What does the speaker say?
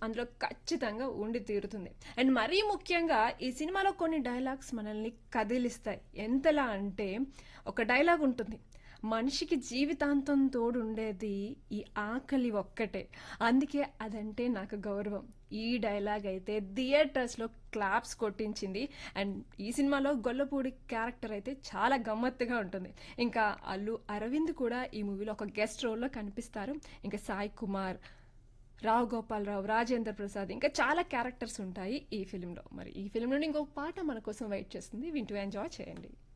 అందులో ఖచ్చితంగా ఉండి తీరుతుంది అండ్ మరీ ముఖ్యంగా ఈ సినిమాలో కొన్ని డైలాగ్స్ మనల్ని కదిలిస్తాయి ఎంతలా అంటే ఒక డైలాగ్ ఉంటుంది మనిషికి జీవితాంతం తోడు ఉండేది ఈ ఆకలి ఒక్కటే అందుకే అదంటే నాకు గౌరవం ఈ డైలాగ్ అయితే థియేటర్స్లో క్లాప్స్ కొట్టించింది అండ్ ఈ సినిమాలో గొల్లపూడి క్యారెక్టర్ అయితే చాలా గమ్మత్తుగా ఉంటుంది ఇంకా అల్లు అరవింద్ కూడా ఈ మూవీలో ఒక గెస్ట్ రోల్లో కనిపిస్తారు ఇంకా సాయి కుమార్ రావు గోపాలరావు రాజేంద్ర ప్రసాద్ ఇంకా చాలా క్యారెక్టర్స్ ఉంటాయి ఈ ఫిలింలో మరి ఈ ఫిలిం నుండి ఇంకొక పాట మన కోసం వెయిట్ చేస్తుంది వింటూ ఎంజాయ్ చేయండి